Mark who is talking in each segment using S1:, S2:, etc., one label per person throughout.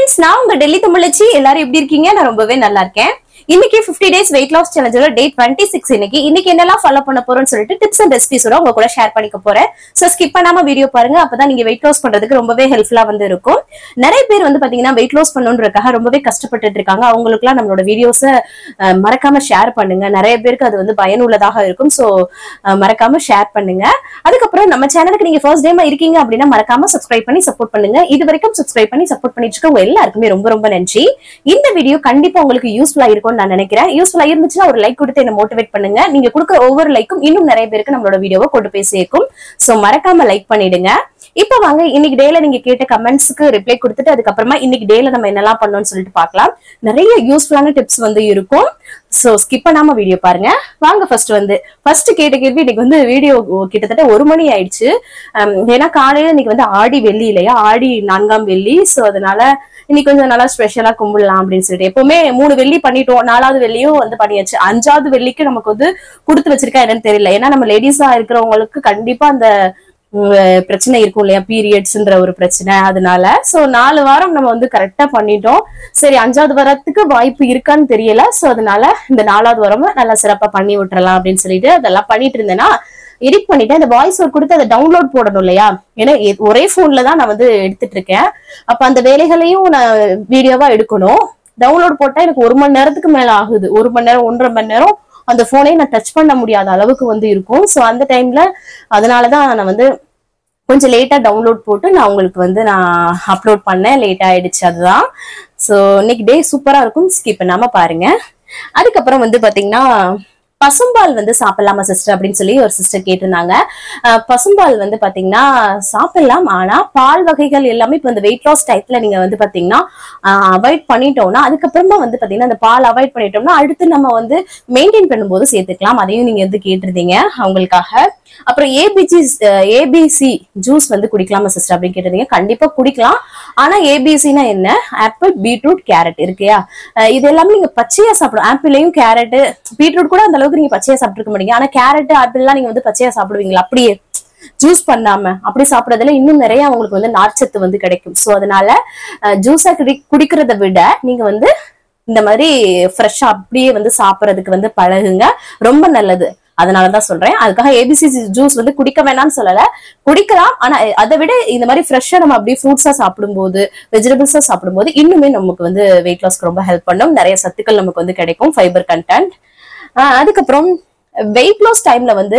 S1: Friends நான் உங்க டெல்லி தமிழச்சி எல்லாரும் எப்படி இருக்கீங்க நான் ரொம்பவே நல்லா இருக்கேன் இன்னைக்கு 50 டேஸ் வெயிட் லாஸ் சேலஞ்சோட டே டுவெண்ட்டி சிக்ஸ் இன்னைக்கு இன்னைக்கு என்னெல்லாம் ஃபாலோ பண்ண போறோம்னு சொல்லிட்டு டிப்ஸ் அண்ட் ரெசிபிஸோட உங்க கூட ஷேர் பண்ணிக்க போறேன் சோ ஸ்கிப் பண்ணாம வீடியோ பாருங்க அப்பதான் நீங்க வெயிட் லாஸ் பண்றதுக்கு ரொம்பவே ஹெல்ப்ஃபுல்லா வந்து இருக்கும் நிறைய பேர் வந்து பாத்தீங்கன்னா வெயிட் லாஸ் பண்ணணுன்றதுக்காக ரொம்பவே கஷ்டப்பட்டுட்டு இருக்காங்க அவங்களுக்குலாம் நம்மளோட வீடியோஸை மறக்காம ஷேர் பண்ணுங்க நிறைய பேருக்கு அது வந்து பயனுள்ளதாக இருக்கும் சோ மறக்காம ஷேர் பண்ணுங்க அதுக்கப்புறம் நம்ம சேனலுக்கு நீங்க ஃபர்ஸ்ட் டைமா இருக்கீங்க அப்படின்னா மறக்காம சப்ஸ்கிரைப் பண்ணி சப்போர்ட் பண்ணுங்க இது வரைக்கும் சப்ஸ்கிரைப் பண்ணி சப்போர்ட் பண்ணிட்டு இருக்க உங்க எல்லாருக்குமே ரொம்ப ரொம்ப நன்றி இந்த வீடியோ கண்டிப்பா உங்களுக்கு யூஸ்ஃபுல்லா இருக்கும்னு நான் நினைக்கிறேன் யூஸ்ஃபுல்லா இருந்துச்சுன்னா ஒரு லைக் கொடுத்து என்ன மோட்டிவேட் பண்ணுங்க நீங்க கொடுக்குற ஒவ்வொரு லைக்கும் இன்னும் நிறைய பேருக்கு நம்மளோட வீடியோவை கொண்டு போய் சேர்க்கும் சோ மறக்காம லைக் பண்ணிடுங்க இப்ப வாங்க இன்னைக்கு டேல நீங்க கேட்ட கமெண்ட்ஸ்க்கு ரிப்ளை கொடுத்துட்டு அதுக்கப்புறமா இன்னைக்கு டேல நம்ம என்னெல்லாம் பண்ணோம்னு சொல்லிட்டு பார்க்கலாம் நிறைய யூஸ்ஃபுல்லான டிப்ஸ் வந்து இருக்கும் சோ ஸ்கிப் பண்ணாம வீடியோ பாருங்க வாங்க ஃபர்ஸ்ட் வந்து ஃபர்ஸ்ட் கேட்ட கேள்வி இன்னைக்கு வந்து வீடியோ கிட்டத்தட்ட ஒரு மணி ஆயிடுச்சு ஹம், ஏன்னா காலையில இன்னைக்கு வந்து ஆடி வெள்ளி இல்லையா ஆடி நான்காம் வெள்ளி சோ அதனால இன்னைக்கு கொஞ்சம் நல்லா ஸ்பெஷலா கும்பிடலாம் அப்படின்னு சொல்லிட்டு எப்பவுமே மூணு வெள்ளி பண்ணிட்டோம் நாலாவது வெள்ளியும் வந்து பண்ணியாச்சு அஞ்சாவது வெள்ளிக்கு நமக்கு வந்து கொடுத்து வச்சிருக்கா என்னன்னு தெரியல ஏன்னா நம்ம லேடிஸா இருக்கிறவங்களுக்கு கண்டிப்பா அந்த உம், பிரச்சனை இருக்கும் இல்லையா பீரியட்ஸ்ன்ற ஒரு பிரச்சனை அதனால சோ நாலு வாரம் நம்ம வந்து கரெக்டா பண்ணிட்டோம் சரி அஞ்சாவது வாரத்துக்கு வாய்ப்பு இருக்கான்னு தெரியல சோ அதனால இந்த நாலாவது வாரமும் நல்லா சிறப்பா பண்ணி விட்டுறலாம் அப்படின்னு சொல்லிட்டு அதெல்லாம் பண்ணிட்டு இருந்தேன்னா எடிட் பண்ணிட்டேன் இந்த வாய்ஸ் ஓவர் கொடுத்து அதை டவுன்லோட் போடணும் இல்லையா ஏன்னா எ- ஒரே போன்ல தான் நான் வந்து எடுத்துட்டு இருக்கேன் அப்ப அந்த வேலைகளையும் நான் வீடியோவா எடுக்கணும் டவுன்லோட் போட்டா எனக்கு ஒரு மணி நேரத்துக்கு மேல ஆகுது ஒரு மணி நேரம் ஒன்றரை மணி நேரம் அந்த போனை நான் டச் பண்ண முடியாத அளவுக்கு வந்து இருக்கும் ஸோ அந்த டைம்ல அதனாலதான் நான் வந்து கொஞ்சம் லேட்டா டவுன்லோட் போட்டு நான் உங்களுக்கு வந்து நான் அப்லோட் பண்ணேன் லேட் ஆயிடுச்சு அதுதான் ஸோ இன்னைக்கு டே சூப்பரா இருக்கும் ஸ்கிப் பண்ணாம பாருங்க அதுக்கப்புறம் வந்து பாத்தீங்கன்னா பசும்பால் வந்து சாப்பிடலாமா சிஸ்டர் அப்படின்னு சொல்லி ஒரு சிஸ்டர் கேட்டிருந்தாங்க அஹ் பசும்பால் வந்து பாத்தீங்கன்னா சாப்பிடலாம் ஆனா பால் வகைகள் எல்லாமே இப்போ இந்த வெயிட் லாஸ் டைப்ல நீங்க வந்து பாத்தீங்கன்னா அவாய்ட் பண்ணிட்டோம்னா அதுக்கப்புறமா வந்து பாத்தீங்கன்னா அந்த பால் அவாய்ட் பண்ணிட்டோம்னா அடுத்து நம்ம வந்து மெயின்டைன் பண்ணும்போது சேர்த்துக்கலாம் அதையும் நீங்க வந்து கேட்டிருந்தீங்க அவங்களுக்காக அப்புறம் ஏபிசி ஏபிசி ஜூஸ் வந்து குடிக்கலாமா சிஸ்டர் அப்படின்னு கேட்டிருந்தீங்க கண்டிப்பா குடிக்கலாம் ஆனா ஏபிசினா என்ன ஆப்பிள் பீட்ரூட் கேரட் இருக்கையா அஹ் இது எல்லாமே நீங்க பச்சையா சாப்பிடும் ஆப்பிளையும் கேரட் பீட்ரூட் கூட அந்த அளவுக்கு நீங்க பச்சையா சாப்பிட்டுருக்க மாட்டீங்க ஆனா கேரட் ஆப்பிள்லாம் நீங்க வந்து பச்சையா சாப்பிடுவீங்களா அப்படியே ஜூஸ் பண்ணாம அப்படி சாப்பிடறதுல இன்னும் நிறைய உங்களுக்கு வந்து நார்ச்சத்து வந்து கிடைக்கும் சோ அதனால ஜூஸா குடி குடிக்கிறத விட நீங்க வந்து இந்த மாதிரி ஃப்ரெஷ்ஷா அப்படியே வந்து சாப்பிடறதுக்கு வந்து பழகுங்க ரொம்ப நல்லது அதனாலதான் சொல்றேன் அதுக்காக ஏபிசி ஜூஸ் வந்து குடிக்க வேணாம்னு சொல்லல குடிக்கலாம் ஆனா அதை விட இந்த மாதிரி ஃப்ரெஷ்ஷா நம்ம அப்படியே ஃப்ரூட்ஸா சாப்பிடும்போது வெஜிடபிள்ஸா சாப்பிடும்போது இன்னுமே நமக்கு வந்து வெயிட் லாஸ்க்கு ரொம்ப ஹெல்ப் பண்ணும் நிறைய சத்துக்கள் நமக்கு வந்து கிடைக்கும் ஃபைபர் கண்டென்ட் அதுக்கப்புறம் வெயிட் லாஸ் டைம்ல வந்து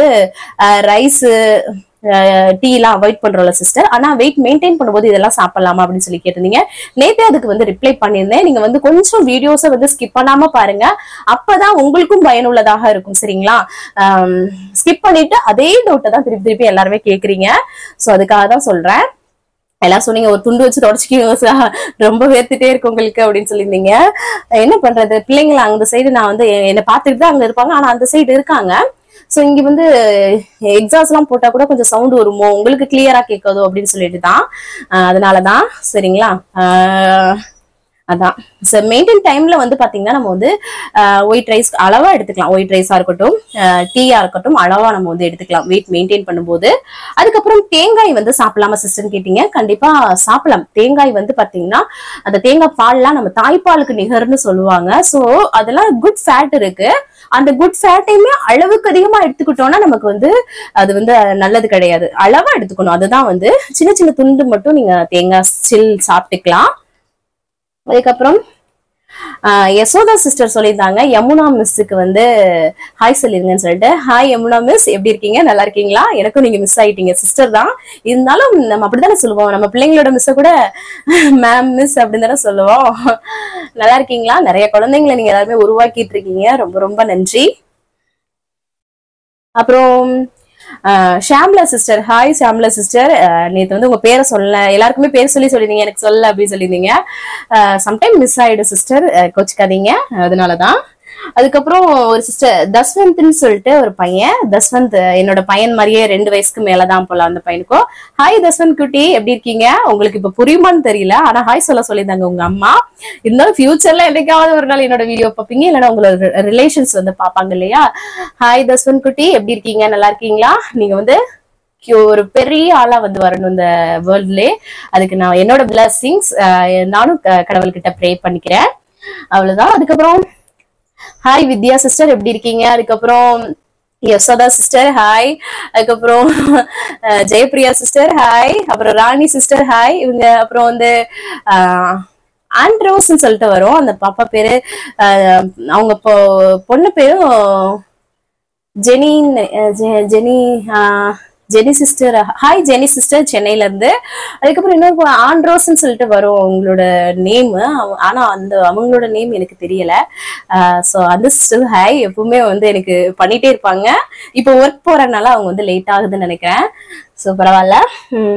S1: ரைஸ் டீ எல்லாம் அவாய்ட் பண்றோம்ல சிஸ்டர் ஆனா வெயிட் மெயின்டைன் பண்ணும்போது இதெல்லாம் சாப்பிடலாமா அப்படின்னு சொல்லி கேட்டிருந்தீங்க நேத்தே அதுக்கு வந்து ரிப்ளை பண்ணியிருந்தேன் நீங்க வந்து கொஞ்சம் வீடியோஸை வந்து ஸ்கிப் பண்ணாம பாருங்க அப்பதான் உங்களுக்கும் பயனுள்ளதாக இருக்கும் சரிங்களா ஸ்கிப் பண்ணிட்டு அதே டவுட்டை தான் திருப்பி திருப்பி எல்லாருமே கேக்குறீங்க சோ அதுக்காக தான் சொல்றேன் எல்லாம் சொன்னீங்க ஒரு துண்டு வச்சு தொடச்சிக்கீங்க சார் ரொம்ப வேர்த்துட்டே இருக்கு உங்களுக்கு அப்படின்னு சொல்லியிருந்தீங்க என்ன பண்றது பிள்ளைங்கள அந்த சைடு நான் வந்து எ- என்னை பார்த்துட்டு தான் அங்க இருப்பாங்க ஆனா அந்த சைடு இருக்காங்க சோ இங்க வந்து எக்ஸாஸ் எல்லாம் போட்டா கூட கொஞ்சம் சவுண்ட் வருமோ உங்களுக்கு கிளியரா கேட்காதோ அப்படின்னு சொல்லிட்டு தான் அஹ் அதனாலதான் சரிங்களா அஹ் அதான் சார் மெயின்டைன் டைம்ல வந்து பாத்தீங்கன்னா நம்ம வந்து ஒயிட் ரைஸ் அளவா எடுத்துக்கலாம் ஒயிட் ரைஸா இருக்கட்டும் டீயா இருக்கட்டும் அளவா நம்ம வந்து எடுத்துக்கலாம் வெயிட் மெயின்டைன் பண்ணும்போது அதுக்கப்புறம் தேங்காய் வந்து சாப்பிடலாமா சிஸ்டர் கேட்டீங்க கண்டிப்பா சாப்பிடலாம் தேங்காய் வந்து பாத்தீங்கன்னா அந்த தேங்காய் பால்லாம் நம்ம தாய்ப்பாலுக்கு நிகர்னு சொல்லுவாங்க சோ அதெல்லாம் குட் ஃபேட் இருக்கு அந்த குட் ஃபேட்டையுமே அளவுக்கு அதிகமா எடுத்துக்கிட்டோம்னா நமக்கு வந்து அது வந்து நல்லது கிடையாது அளவா எடுத்துக்கணும் அதுதான் வந்து சின்ன சின்ன துண்டு மட்டும் நீங்க தேங்காய் சில் சாப்பிட்டுக்கலாம் அதுக்கப்புறம் ஆஹ் யசோதா சிஸ்டர் சொல்லியிருந்தாங்க யமுனா மிஸ்ஸுக்கு வந்து ஹாய் சொல்லிருங்கன்னு சொல்லிட்டு ஹாய் யமுனா மிஸ் எப்படி இருக்கீங்க நல்லா இருக்கீங்களா எனக்கும் நீங்க மிஸ் ஆயிட்டீங்க சிஸ்டர் தான் இருந்தாலும் நம்ம அப்படித்தானே சொல்லுவோம் நம்ம பிள்ளைங்களோட மிஸ்ஸை கூட மேம் மிஸ் அப்படின்னு தானே சொல்லுவோம் நல்லா இருக்கீங்களா நிறைய குழந்தைங்களை நீங்க எல்லாருமே உருவாக்கிட்டு இருக்கீங்க ரொம்ப ரொம்ப நன்றி அப்புறம் ஆஹ் Shamla sister hi Shamla sister நேத்து வந்து உங்க பேரை சொல்ல எல்லாருக்குமே பேர் சொல்லி சொல்லிருந்தீங்க எனக்கு சொல்ல அப்படின்னு சொல்லியிருந்தீங்க சம்டைம் மிஸ் ஆயிடும் சிஸ்டர் கோச்சிக்காதீங்க அதனாலதான் அதுக்கப்புறம் ஒரு சிஸ்டர் தஸ்வந்த்னு சொல்லிட்டு ஒரு பையன் தஸ்வந்த் என்னோட பையன் மாதிரியே ரெண்டு வயசுக்கு மேலதான் போல அந்த பையனுக்கும் ஹாய் தஸ்வந்த் குட்டி எப்படி இருக்கீங்க உங்களுக்கு இப்ப புரியுமான்னு தெரியல ஆனா ஹாய் சொல்ல சொல்லியிருந்தாங்க உங்க அம்மா இருந்தாலும் ஃபியூச்சர்ல என்னைக்காவது ஒரு நாள் என்னோட வீடியோ பார்ப்பீங்க இல்லைன்னா உங்களோட ரிலேஷன்ஸ் வந்து பார்ப்பாங்க இல்லையா ஹாய் தஸ்வந்த் குட்டி எப்படி இருக்கீங்க நல்லா இருக்கீங்களா நீங்க வந்து ஒரு பெரிய ஆளா வந்து வரணும் இந்த வேர்ல்ட்லே அதுக்கு நான் என்னோட பிளஸ்ஸிங்ஸ் நானும் க- கடவுள்கிட்ட ப்ரே பண்ணிக்கிறேன் அவ்வளவுதான் அதுக்கப்புறம் ஹாய் வித்யா சிஸ்டர் எப்படி இருக்கீங்க அதுக்கப்புறம் யசோதா சிஸ்டர் ஹாய் அதுக்கப்புறம் அஹ், ஜெயப்பிரியா சிஸ்டர் ஹாய் அப்புறம் ராணி சிஸ்டர் ஹாய் இவங்க அப்புறம் வந்து ஆஹ், ஆண்ட்ரோஸ்ன்னு சொல்லிட்டு வரும் அந்த பாப்பா பேரு ஆஹ், அவங்க பொ- பொண்ணு பேரும் ஜெனின் அஹ், ஜெ- ஜெனி ஆஹ், Jeni sister hi Jeni sister சென்னையில இருந்து அதுக்கப்புறம் இன்னொரு ஆண்ட்ரோஸ்ன்னு சொல்லிட்டு வரும் அவங்களோட நேம் ஆனா அந்த அவங்களோட நேம் எனக்கு தெரியல ஸோ அந்த சிஸ்டர் ஹாய் எப்பவுமே வந்து எனக்கு பண்ணிட்டே இருப்பாங்க இப்போ ஒர்க் போறதுனால அவங்க வந்து லேட் ஆகுதுன்னு நினைக்கிறேன் ஸோ பரவாயில்ல ம்.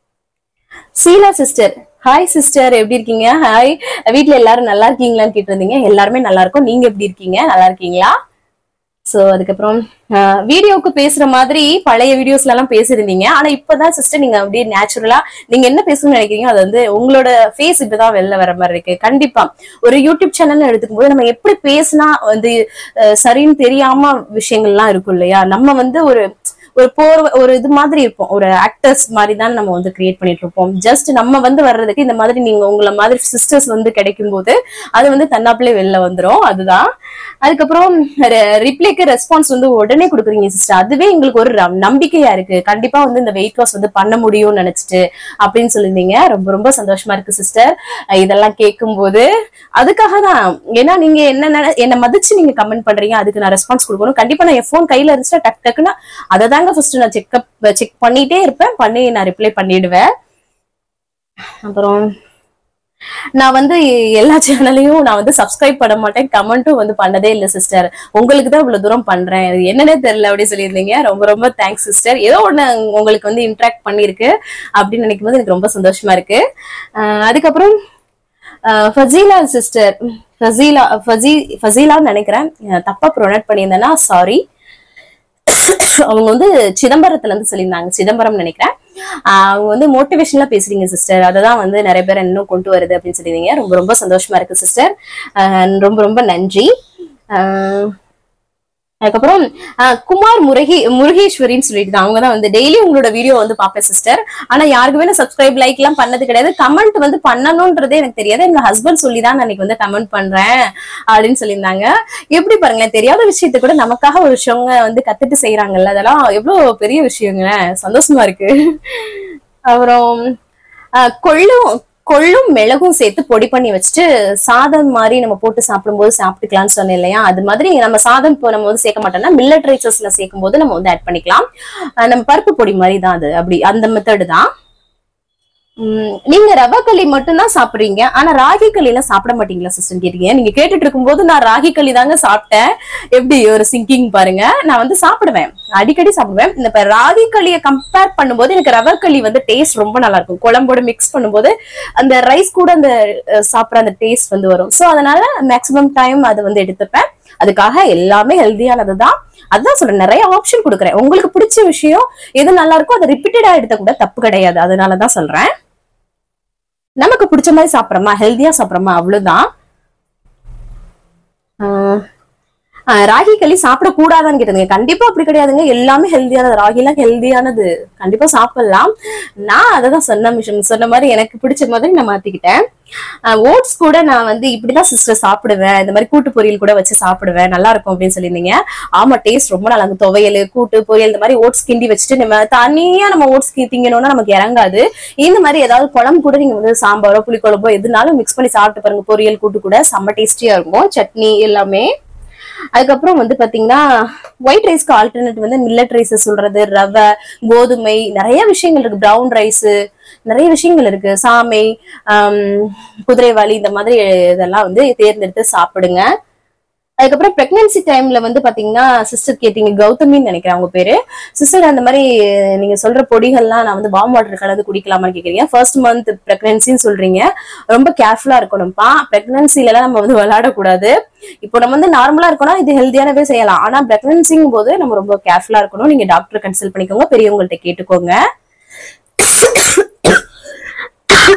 S1: சீலா சிஸ்டர் ஹாய் சிஸ்டர் எப்படி இருக்கீங்க ஹாய் வீட்ல எல்லாரும் நல்லா இருக்கீங்களான்னு கேட்டிருந்தீங்க எல்லாருமே நல்லா இருக்கோம் நீங்க எப்படி இருக்கீங்க நல்லா இருக்கீங்களா சோ அதுக்கப்புறம் வீடியோக்கு பேசுற மாதிரி பழைய வீடியோஸ்ல எல்லாம் பேசிருந்தீங்க ஆனா இப்பதான் சிஸ்டர் நீங்க அப்படியே நேச்சுரலா நீங்க என்ன பேசணும்னு நினைக்கிறீங்க அது வந்து உங்களோட ஃபேஸ் இப்பதான் வெளில வர மாதிரி இருக்கு கண்டிப்பா ஒரு யூடியூப் சேனல் எடுத்துக்கும் போது நம்ம எப்படி பேசினா வந்து அஹ், சரின்னு தெரியாம விஷயங்கள்லாம் இருக்கும் இல்லையா நம்ம வந்து ஒரு ஒரு போர் ஒரு இது மாதிரி இருப்போம் ஒரு ஆக்டர்ஸ் மாதிரி தான் நம்ம வந்து கிரியேட் பண்ணிட்டு இருப்போம் ஜஸ்ட் நம்ம வந்து வர்றதுக்கு இந்த மாதிரி நீங்க உங்களை மாதிரி சிஸ்டர்ஸ் வந்து கிடைக்கும் போது அது வந்து தன்னாப்பிலே வெளில வந்துரும் அதுதான் அதுக்கப்புறம் ரிப்ளைக்கு ரெஸ்பான்ஸ் வந்து உடனே கொடுக்குறீங்க சிஸ்டர் அதுவே எங்களுக்கு ஒரு ரம்- நம்பிக்கையா இருக்கு கண்டிப்பா வந்து இந்த வெயிட் லாஸ் வந்து பண்ண முடியும்னு நினைச்சிட்டு அப்படின்னு சொல்லியிருந்தீங்க ரொம்ப ரொம்ப சந்தோஷமா இருக்கு சிஸ்டர் இதெல்லாம் கேட்கும்போது அதுக்காக தான் ஏன்னா நீங்க என்ன நினை- என்ன மதிச்சு நீங்க கமெண்ட் பண்றீங்க அதுக்கு நான் ரெஸ்பான்ஸ் கொடுக்கணும் கண்டிப்பா நான் என் ஃபோன் கையில இருந்துச்சுன்னா டக் டக்குன்னு அதை தாங்க ஃபர்ஸ்ட் நான் செக்அப் செக் பண்ணிட்டே இருப்பேன் பண்ணி நான் ரிப்ளை பண்ணிடுவேன் அப்புறம் நான் வந்து எல்லா சேனலையும் நான் வந்து சப்ஸ்கிரைப் பண்ண மாட்டேன் கமெண்ட்டும் வந்து பண்ணதே இல்லை சிஸ்டர் உங்களுக்கு தான் இவ்வளவு தூரம் பண்றேன் இது என்னன்னே தெரியல அப்படி சொல்லியிருந்தீங்க ரொம்ப ரொம்ப தேங்க்ஸ் சிஸ்டர் ஏதோ ஒண்ணு உங்களுக்கு வந்து இன்ட்ராக்ட் பண்ணிருக்கு அப்படின்னு நினைக்கும் போது எனக்கு ரொம்ப சந்தோஷமா இருக்கு அஹ் அதுக்கப்புறம் அஹ் ஃபசீலா சிஸ்டர் ஃபசீலா ஃபசி ஃபசீலான்னு நினைக்கிறேன் அஹ் தப்பா ப்ரொனவுட் பண்ணியிருந்தேன்னா சாரி அவங்க வந்து சிதம்பரத்துல இருந்து சொல்லியிருந்தாங்க சிதம்பரம் நினைக்கிறேன் ஆஹ் அவங்க வந்து மோட்டிவேஷன்ல பேசுறீங்க சிஸ்டர் அததான் வந்து நிறைய பேர் இன்னும் கொண்டு வருது அப்படின்னு சொல்லியிருந்தீங்க ரொம்ப ரொம்ப சந்தோஷமா இருக்கு சிஸ்டர் ரொம்ப ரொம்ப நன்றி ஆஹ் அதுக்கப்புறம் ஆஹ் குமார் முருகி முருகேஸ்வரின்னு சொல்லிட்டு அவங்க தான் வந்து டெய்லி உங்களோட வீடியோ வந்து பார்ப்பேன் சிஸ்டர் ஆனா யாருக்குமே நான் சப்ஸ்கிரைப் லைக் எல்லாம் பண்ணது கிடையாது கமெண்ட் வந்து பண்ணணும்ன்றதே எனக்கு தெரியாது எங்க ஹஸ்பண்ட் சொல்லி தான் நான் இன்னைக்கு வந்து கமெண்ட் பண்றேன் அப்படின்னு சொல்லியிருந்தாங்க எப்படி பாருங்களேன் தெரியாத விஷயத்த கூட நமக்காக ஒரு விஷயங்க வந்து கத்துட்டு செய்யறாங்கல்ல அதெல்லாம் எவ்வளவு பெரிய விஷயங்க சந்தோஷமா இருக்கு அப்புறம் ஆஹ் கொள்ளும் கொள்ளும் மிளகும் சேர்த்து பொடி பண்ணி வச்சுட்டு சாதம் மாதிரி நம்ம போட்டு சாப்பிடும்போது சாப்பிட்டுக்கலாம்னு சொன்னேன் இல்லையா அது மாதிரி நம்ம சாதம் இப்போ நம்ம வந்து சேர்க்க மாட்டோம்னா மில்லட் ரைசஸ்ல சேர்க்கும் போது நம்ம வந்து ஆட் பண்ணிக்கலாம் ஆஹ் நம்ம பருப்பு பொடி மாதிரி தான் அது அப்படி அந்த மெத்தடு தான் உம் நீங்க ரவா களி மட்டும்தான் சாப்பிடுறீங்க ஆனா ராகி களி எல்லாம் சாப்பிட மாட்டீங்களா சிஸ்டர் கேட்டீங்க நீங்க கேட்டுட்டு இருக்கும்போது நான் ராகி களி தாங்க சாப்பிட்டேன் எப்படி ஒரு சிங்கிங் பாருங்க நான் வந்து சாப்பிடுவேன் அடிக்கடி சாப்பிடுவேன் இந்த இப்ப ராகி களியை கம்பேர் பண்ணும்போது எனக்கு ரவை களி வந்து டேஸ்ட் ரொம்ப நல்லா இருக்கும் குழம்போட மிக்ஸ் பண்ணும்போது அந்த ரைஸ் கூட அந்த அஹ், சாப்பிடுற அந்த டேஸ்ட் வந்து வரும் சோ அதனால மேக்ஸிமம் டைம் அது வந்து எடுத்துப்பேன் அதுக்காக எல்லாமே ஹெல்தியானது தான் அதுதான் சொல்றேன் நிறைய ஆப்ஷன் கொடுக்குறேன் உங்களுக்கு பிடிச்ச விஷயம் எது நல்லா இருக்கோ அதை ரிப்பீட்டடா எடுத்த கூட தப்பு கிடையாது அதனாலதான் சொல்றேன் நமக்கு பிடிச்ச மாதிரி சாப்பிட்றோமா ஹெல்தியா சாப்பிட்றோமா அவ்வளவுதான் ஆஹ் ஆஹ் ராகி களி சாப்பிடக்கூடாதான்னு கேட்டதுங்க கண்டிப்பா அப்படி கிடையாதுங்க எல்லாமே ஹெல்தியானது ராகி எல்லாம் ஹெல்தியானது கண்டிப்பா சாப்பிடலாம் நான் அதை தான் சொன்ன விஷயம் சொன்ன மாதிரி எனக்கு பிடிச்ச மாதிரி நான் மாத்திக்கிட்டேன் ஓட்ஸ் கூட நான் வந்து இப்படிதான் சிஸ்டர் சாப்பிடுவேன் இந்த மாதிரி கூட்டு பொரியல் கூட வச்சு சாப்பிடுவேன் நல்லா இருக்கும் அப்படின்னு சொல்லியிருந்தீங்க ஆமா டேஸ்ட் ரொம்ப நல்லா இருக்கும் துவையல் கூட்டு பொரியல் இந்த மாதிரி ஓட்ஸ் கிண்டி வச்சுட்டு நம்ம தனியா நம்ம ஓட்ஸ் திங்கணும்னா நமக்கு இறங்காது இந்த மாதிரி ஏதாவது குழம்பு கூட நீங்க வந்து சாம்பாரோ புளிக்குழம்போ எதுனாலும் மிக்ஸ் பண்ணி சாப்பிட்டு பாருங்க பொரியல் கூட்டு கூட செம்ம டேஸ்டியா இருக்கும் சட்னி எல்லாமே அதுக்கப்புறம் வந்து பாத்தீங்கன்னா ஒயிட் ரைஸ்க்கு ஆல்டர்னேட் வந்து மில்லட் ரைஸ் சொல்றது ரவை கோதுமை நிறைய விஷயங்கள் இருக்கு பிரவுன் ரைஸ் நிறைய விஷயங்கள் இருக்கு சாமை ஆம், குதிரைவாளி இந்த மாதிரி இதெல்லாம் வந்து தேர்ந்தெடுத்து சாப்பிடுங்க அதுக்கப்புறம் பிரெக்னன்சி டைம்ல வந்து பாத்தீங்கன்னா சிஸ்டர் கேட்டீங்க கௌதமின்னு நினைக்கிறேன் அவங்க பேரு சிஸ்டர் அந்த மாதிரி நீங்க சொல்ற பொடிகள்லாம் நான் வந்து வார்ம் வாட்டர் கலந்து குடிக்கலாமான்னு கேக்குறீங்க ஃபர்ஸ்ட் மந்த் பிரெக்னன்சின்னு சொல்றீங்க ரொம்ப கேர்ஃபுல்லா இருக்கணும்ப்பா பிரெக்னன்சில எல்லாம் நம்ம வந்து விளையாடக்கூடாது இப்போ நம்ம வந்து நார்மலா இருக்கணும் இது ஹெல்தியானவே செய்யலாம் ஆனா பிரெக்னன்சிங் போது நம்ம ரொம்ப கேர்ஃபுல்லா இருக்கணும் நீங்க டாக்டர் கன்சல்ட் பண்ணிக்கோங்க பெரியவங்கள்ட்ட கேட்டுக்கோங்க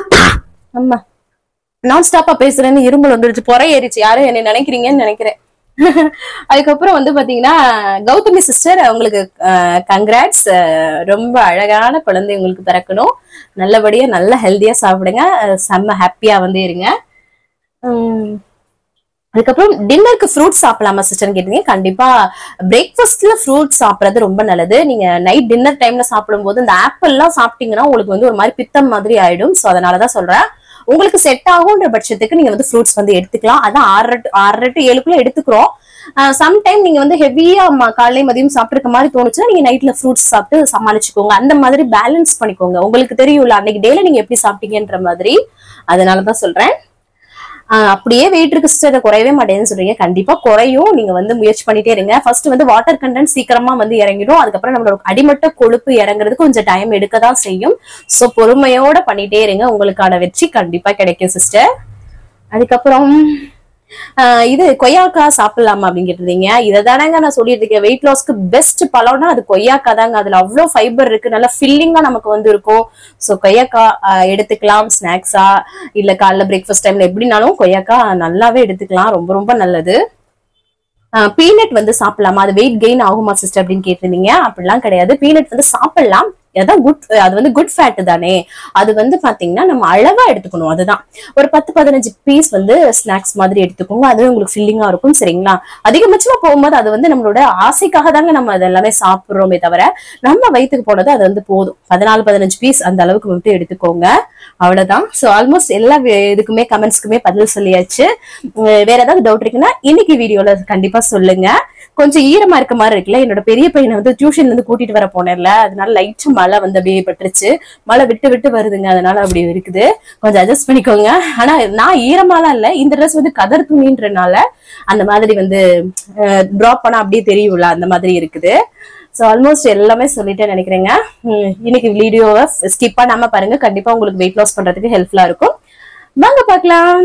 S1: ஆமா நான் ஸ்டாப்பா பேசுறேன்னு இருமல் வந்துருச்சு பொறை ஏறிச்சு யாரும் என்ன நினைக்கிறீங்கன்னு நினைக்கிறேன் அதுக்கப்புறம் வந்து பாத்தீங்கன்னா கௌதமி சிஸ்டர் உங்களுக்கு கங்க்ராட்ஸ் ரொம்ப அழகான குழந்தை உங்களுக்கு பிறக்கணும் நல்லபடியா நல்ல ஹெல்தியா சாப்பிடுங்க அஹ் செம்ம ஹாப்பியா வந்து இருங்க உம் அதுக்கப்புறம் டின்னருக்கு ஃப்ரூட்ஸ் சாப்பிடலாமா சிஸ்டர் கேட்டீங்க கண்டிப்பா பிரேக்ஃபாஸ்ட்ல ஃப்ரூட்ஸ் சாப்பிடுறது ரொம்ப நல்லது நீங்க நைட் டின்னர் டைம்ல சாப்பிடும்போது இந்த ஆப்பிள் எல்லாம் சாப்பிட்டீங்கன்னா உங்களுக்கு வந்து ஒரு மாதிரி பித்தம் மாதிரி ஆயிடும் சோ அதனாலதான் சொல்றேன் உங்களுக்கு செட் ஆகுன்ற பட்சத்துக்கு நீங்க வந்து ஃப்ரூட்ஸ் வந்து எடுத்துக்கலாம் அதான் ஆறரை to- ஆறரை டு ஏழுக்குள்ள எடுத்துக்கிறோம் சம்டைம் நீங்க வந்து ஹெவியா காலை மதியம் சாப்பிட்டுருக்க மாதிரி தோணுச்சுன்னா நீங்க நைட்ல ஃப்ரூட்ஸ் சாப்பிட்டு சமாளிச்சுக்கோங்க அந்த மாதிரி பேலன்ஸ் பண்ணிக்கோங்க உங்களுக்கு தெரியும்ல அன்னைக்கு டேல நீங்க எப்படி சாப்பிட்டீங்கன்ற மாதிரி அதனாலதான் சொல்றேன் ஆஹ் அப்படியே வெயிட் இருக்கு சிஸ்டர் குறையவே மாட்டேன்னு சொல்றீங்க கண்டிப்பா குறையும் நீங்க வந்து முயற்சி பண்ணிட்டே இருங்க ஃபர்ஸ்ட் வந்து வாட்டர் கண்டென்ட் சீக்கிரமா வந்து இறங்கிடும் அதுக்கப்புறம் நம்மளோட அடிமட்ட கொழுப்பு இறங்குறதுக்கு கொஞ்சம் டைம் எடுக்க தான் செய்யும் சோ பொறுமையோட பண்ணிட்டே இருங்க உங்களுக்கான வெற்றி கண்டிப்பா கிடைக்கும் சிஸ்டர் அதுக்கப்புறம் ஆஹ் இது கொய்யாக்கா சாப்பிடலாமா அப்படின்னு கேட்டிருந்தீங்க இதை தானங்க நான் சொல்லிட்டு இருக்கேன் வெயிட் லாஸ்க்கு பெஸ்ட் பழம்னா அது கொய்யாக்கா தாங்க அதுல அவ்வளவு ஃபைபர் இருக்கு நல்லா ஃபில்லிங்கா நமக்கு வந்து இருக்கும் ஸோ கொய்யாக்கா ஆஹ் எடுத்துக்கலாம் ஸ்நாக்ஸா இல்ல காலைல பிரேக்ஃபாஸ்ட் டைம்ல எப்படினாலும் கொய்யாக்கா நல்லாவே எடுத்துக்கலாம் ரொம்ப ரொம்ப நல்லது பீனட் வந்து சாப்பிடலாமா அது வெயிட் கெயின் ஆகுமா சிஸ்டர் அப்படின்னு கேட்டிருந்தீங்க அப்படிலாம் கிடையாது பீனட் வந்து சாப்பிடலாம் அதான் குட் அது வந்து குட் ஃபேட் தானே அது வந்து பாத்தீங்கன்னா நம்ம அளவா எடுத்துக்கணும் அதுதான் ஒரு பத்து பதினஞ்சு பீஸ் வந்து ஸ்நாக்ஸ் மாதிரி எடுத்துக்கோங்க அது உங்களுக்கு ஃபில்லிங்கா இருக்கும் சரிங்களா அதிகபட்சமா போகும்போது அது வந்து நம்மளோட ஆசைக்காக தாங்க நம்ம அது எல்லாமே சாப்பிடுறோமே தவிர நம்ம வயிற்றுக்கு போனது அது வந்து போதும் பதினாலு பதினஞ்சு பீஸ் அந்த அளவுக்கு மட்டும் எடுத்துக்கோங்க அவ்வளவுதான் சோ ஆல்மோஸ்ட் எல்லா வே- இதுக்குமே கமெண்ட்ஸ்க்குமே பதில் சொல்லியாச்சு உம் வேற ஏதாவது டவுட் இருக்குன்னா இன்னைக்கு வீடியோல கண்டிப்பா சொல்லுங்க கொஞ்சம் ஈரமா இருக்க மாதிரி இருக்குல்ல என்னோட பெரிய பையனை வந்து டியூஷன்ல இருந்து கூட்டிட்டு வர போனேன்ல அதனால லைட்டா மழை வந்து அப்படியே பட்டுருச்சு மழை விட்டு விட்டு வருதுங்க அதனால அப்படி இருக்குது கொஞ்சம் அட்ஜஸ்ட் பண்ணிக்கோங்க ஆனா நான் ஈரமாலாம் இல்ல இந்த ட்ரெஸ் வந்து கதர் துணின்றனால அந்த மாதிரி வந்து டிராப் பண்ணா அப்படியே தெரியும்ல அந்த மாதிரி இருக்குது ஸோ ஆல்மோஸ்ட் எல்லாமே சொல்லிட்டேன் நினைக்கிறேங்க உம் இன்னைக்கு வீடியோவை ஸ்கிப் பண்ணாம பாருங்க கண்டிப்பா உங்களுக்கு வெயிட் லாஸ் பண்றதுக்கு ஹெல்ப்ஃபுல்லா இருக்கும் வாங்க பார்க்கலாம்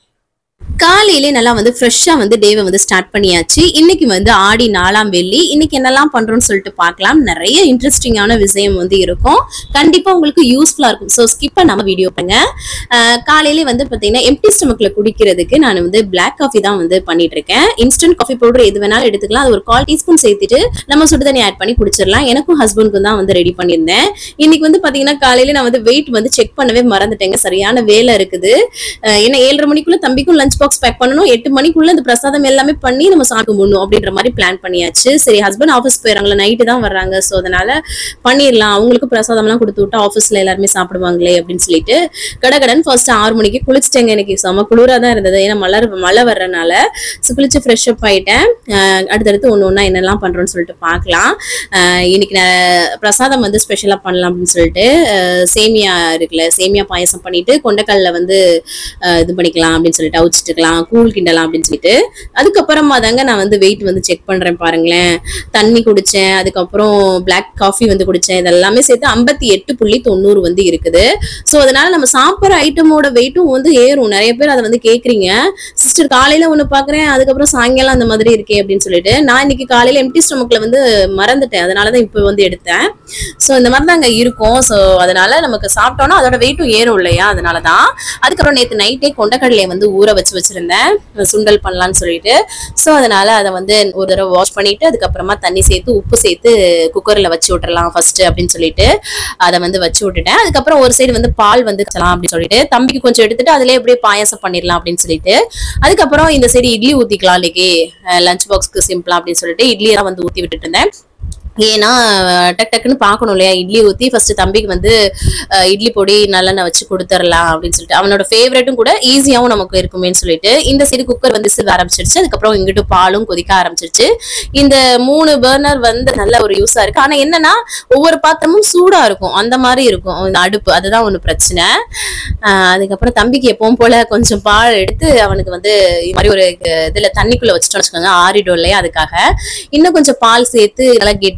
S2: காலையிலே நல்லா வந்து ஃப்ரெஷ்ஷா வந்து டேவை வந்து ஸ்டார்ட் பண்ணியாச்சு இன்னைக்கு வந்து ஆடி நாலாம் வெள்ளி இன்னைக்கு என்னெல்லாம் பண்றோம்னு சொல்லிட்டு பார்க்கலாம் நிறைய இன்ட்ரெஸ்டிங்கான விஷயம் வந்து இருக்கும் கண்டிப்பா உங்களுக்கு யூஸ்ஃபுல்லா இருக்கும் ஸோ ஸ்கிப் பண்ணாம வீடியோ பண்ணுங்க அஹ் காலையிலே வந்து பாத்தீங்கன்னா எம்டி ஸ்டமக்ல குடிக்கிறதுக்கு நான் வந்து பிளாக் காஃபி தான் வந்து பண்ணிட்டு இருக்கேன் இன்ஸ்டன்ட் காஃபி பவுடர் எது வேணாலும் எடுத்துக்கலாம் அது ஒரு கால் டீஸ்பூன் சேர்த்துட்டு நம்ம சுடு தண்ணி ஆட் பண்ணி குடிச்சிடலாம் எனக்கும் ஹஸ்பண்டுக்கும் தான் வந்து ரெடி பண்ணியிருந்தேன் இன்னைக்கு வந்து பாத்தீங்கன்னா காலையில நான் வந்து வெயிட் வந்து செக் பண்ணவே மறந்துட்டேங்க சரியான வேலை இருக்குது அஹ் ஏன்னா ஏழரை மணிக்குள்ள தம்பிக்கும் லஞ்ச் பாக்ஸ் பேக் பண்ணணும் எட்டு மணிக்குள்ள இந்த பிரசாதம் எல்லாமே பண்ணி நம்ம சாப்பிட்டு போடணும் அப்படின்ற மாதிரி பிளான் பண்ணியாச்சு சரி ஹஸ்பண்ட் ஆஃபீஸ் போயிடறாங்களா நைட்டு தான் வர்றாங்க ஸோ அதனால பண்ணிடலாம் அவங்களுக்கு பிரசாதம்லாம் கொடுத்து விட்டு ஆஃபீஸ்ல எல்லாருமே சாப்பிடுவாங்களே அப்படின்னு சொல்லிட்டு கடகடன் ஃபர்ஸ்ட் ஆறு மணிக்கு குளிச்சிட்டேங்க எனக்கு செம குளிரா தான் இருந்தது ஏன்னா மழை மழை வர்றனால ஸோ குளிச்சு ஃப்ரெஷ் அப் ஆயிட்டேன் அஹ் அடுத்தடுத்து ஒன்று ஒன்றா என்னெல்லாம் பண்றோம்னு சொல்லிட்டு பார்க்கலாம் அஹ் இன்னைக்கு நான் பிரசாதம் வந்து ஸ்பெஷலாக பண்ணலாம் அப்படின்னு சொல்லிட்டு அஹ் சேமியா இருக்குல்ல சேமியா பாயசம் பண்ணிட்டு கொண்டைக்கல்ல வந்து அஹ் இது பண்ணிக்கலாம் அப்படின்னு சொல்லிட்டு அவிச்சிட்டுக்கலாம் கூழ் கிண்டலாம் அப்படின்னு சொல்லிட்டு அதுக்கப்புறமா தாங்க நான் வந்து வெயிட் வந்து செக் பண்றேன் பாருங்களேன் தண்ணி குடிச்சேன் அதுக்கப்புறம் பிளாக் காஃபி வந்து குடிச்சேன் இதெல்லாமே சேர்த்து ஐம்பத்தி எட்டு புள்ளி தொண்ணூறு வந்து இருக்குது ஸோ அதனால நம்ம சாப்பிட்ற ஐட்டமோட வெயிட்டும் வந்து ஏறும் நிறைய பேர் அதை வந்து கேட்குறீங்க சிஸ்டர் காலையில ஒன்று பார்க்குறேன் அதுக்கப்புறம் சாயங்காலம் அந்த மாதிரி இருக்கே அப்படின்னு சொல்லிட்டு நான் இன்னைக்கு காலையில எம்டி ஸ்டொமக்ல வந்து மறந்துட்டேன் அதனால தான் இப்போ வந்து எடுத்தேன் ஸோ இந்த மாதிரி தான் அங்கே இருக்கும் ஸோ அதனால நமக்கு சாப்பிட்டோம்னா அதோட வெயிட்டும் ஏறும் இல்லையா அதனால தான் அதுக்கப்புறம் நேற்று நைட்டே கொண்டக்கடலையை வந்து ஊற வச்சு வச்சிருந்தேன் சுண்டல் பண்ணலாம்னு சொல்லிட்டு ஸோ அதனால அதை வந்து ஒரு தடவை வாஷ் பண்ணிட்டு அதுக்கப்புறமா தண்ணி சேர்த்து உப்பு சேர்த்து குக்கரில் வச்சு விட்டுறலாம் ஃபர்ஸ்ட் அப்படின்னு சொல்லிட்டு அதை வந்து வச்சு விட்டுட்டேன் அதுக்கப்புறம் ஒரு சைடு வந்து பால் வந்து வச்சலாம் அப்படின்னு சொல்லிட்டு தம்பிக்கு கொஞ்சம் எடுத்துட்டு அதிலே எப்படியே பாயாசம் பண்ணிடலாம் அப்படின்னு சொல்லிட்டு அதுக்கப்புறம் இந்த சைடு இட்லி ஊத்திக்கலாம் இன்னைக்கு லஞ்ச் பாக்ஸ்க்கு சிம்பிளா அப்படின்னு சொல்லிட்டு இட்லியெல்லாம் வந்து ஊத்தி விட்டுட்டு இருந்தேன் ஏன்னா டக் டக்குன்னு பார்க்கணும் இல்லையா இட்லி ஊற்றி ஃபர்ஸ்ட் தம்பிக்கு வந்து அஹ், இட்லி பொடி நல்லெண்ணெய் வச்சு கொடுத்துடலாம் அப்படின்னு சொல்லிட்டு அவனோட ஃபேவரட்டும் கூட ஈஸியாகவும் நமக்கு இருக்குமேன்னு சொல்லிட்டு இந்த சைடு குக்கர் வந்து சிவ ஆரம்பிச்சிருச்சு அதுக்கப்புறம் இங்கிட்டு பாலும் கொதிக்க ஆரம்பிச்சிருச்சு இந்த மூணு பர்னர் வந்து நல்ல ஒரு யூஸா இருக்கு ஆனா என்னன்னா ஒவ்வொரு பாத்திரமும் சூடா இருக்கும் அந்த மாதிரி இருக்கும் இந்த அடுப்பு அதுதான் ஒண்ணு பிரச்சனை ஆஹ் அதுக்கப்புறம் தம்பிக்கு எப்பவும் போல கொஞ்சம் பால் எடுத்து அவனுக்கு வந்து இது மாதிரி ஒரு அஹ், இதுல தண்ணிக்குள்ள வச்சுட்டோம்னு வச்சுக்கோங்க ஆறிடும் இல்லையா அதுக்காக இன்னும் கொஞ்சம் பால் சேர்த்து நல்லா கெட்டியா